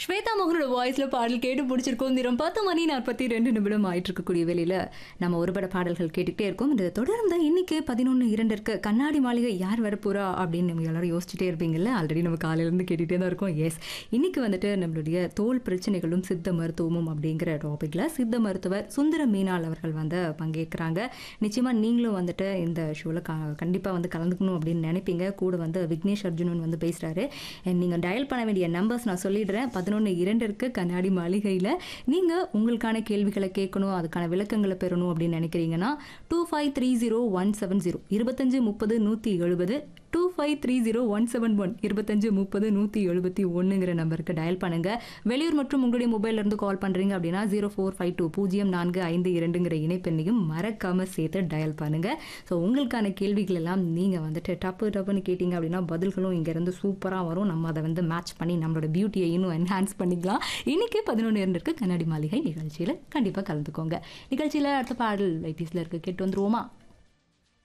ஸ்வேதா மோகனோட வாய்ஸ்ல பாடல் கேட்டு பிடிச்சிருக்கோம் தினம் பத்து மணி நாற்பத்தி ரெண்டு நிமிடம் ஆயிட்டு இருக்கக்கூடிய வேலையில நம்ம ஒருபட பாடல்கள் கேட்டுக்கிட்டே இருக்கோம் இது தொடர்ந்து இன்னைக்கு பதினொன்று இரண்டிற்கு கண்ணாடி மாளிகை யார் வரப்போறா அப்படின்னு நம்ம எல்லாரும் யோசிச்சுட்டே இருப்பீங்கல்ல ஆல்ரெடி நம்ம காலையில இருந்து கேட்டுட்டே தான் இருக்கோம் எஸ் இன்னைக்கு வந்துட்டு நம்மளுடைய தோல் பிரச்சனைகளும் சித்த மருத்துவமும் அப்படிங்கிற டாபிக்ல சித்த மருத்துவர் சுந்தர மீனாள் அவர்கள் வந்து பங்கேற்கிறாங்க நிச்சயமா நீங்களும் வந்துட்டு இந்த ஷோவில் கண்டிப்பாக வந்து கலந்துக்கணும் அப்படின்னு நினைப்பீங்க கூட வந்து விக்னேஷ் அர்ஜுனன் வந்து பேசுகிறாரு நீங்கள் டயல் பண்ண வேண்டிய நம்பர்ஸ் நான் சொல்லிடுறேன் பதினொன்று இரண்டிற்கு கண்ணாடி மாளிகையில் நீங்கள் உங்களுக்கான கேள்விகளை கேட்கணும் அதுக்கான விளக்கங்களை பெறணும் அப்படின்னு நினைக்கிறீங்கன்னா two five three zero one seven zero இருபத்தஞ்சு முப்பது நூற்றி எழுபது two five three zero one seven one இருபத்தஞ்சு முப்பது நூற்றி எழுபத்தி ஒன்றுங்கிற நம்பருக்கு டயல் பண்ணுங்கள் வெளியூர் மற்றும் உங்களுடைய மொபைல்ல இருந்து கால் பண்ணுறீங்க அப்படின்னா ஜீரோ ஃபோர் ஃபைவ் டூ பூஜ்ஜியம் நான்கு ஐந்து இரண்டுங்கிற இணைப்பெண்ணையும் மறக்காமல் சேர்த்து டயல் பண்ணுங்கள் ஸோ உங்களுக்கான கேள்விகள் எல்லாம் நீங்கள் வந்துட்டு டப்பு டப்புன்னு கேட்டிங்க அப்படின்னா பதில்களும் இங்கேருந்து சூப்பராக வரும் நம்ம அதை வந்து மேட்ச் பண்ணி நம்மளோட பியூட்டியை இன்னும் என்ஹான்ஸ் பண்ணிக்கலாம் இன்னைக்கு பதினொன்று இரண்டிற்கு கண்ணாடி மாளிகை நிகழ்ச்சியில் கண்டிப்பாக கலந்துக்கோங்க நிகழ்ச்சியில் அடுத்த பாடல் வைட்டிஸில் இருக்க கேட்டு வந்துருவோமா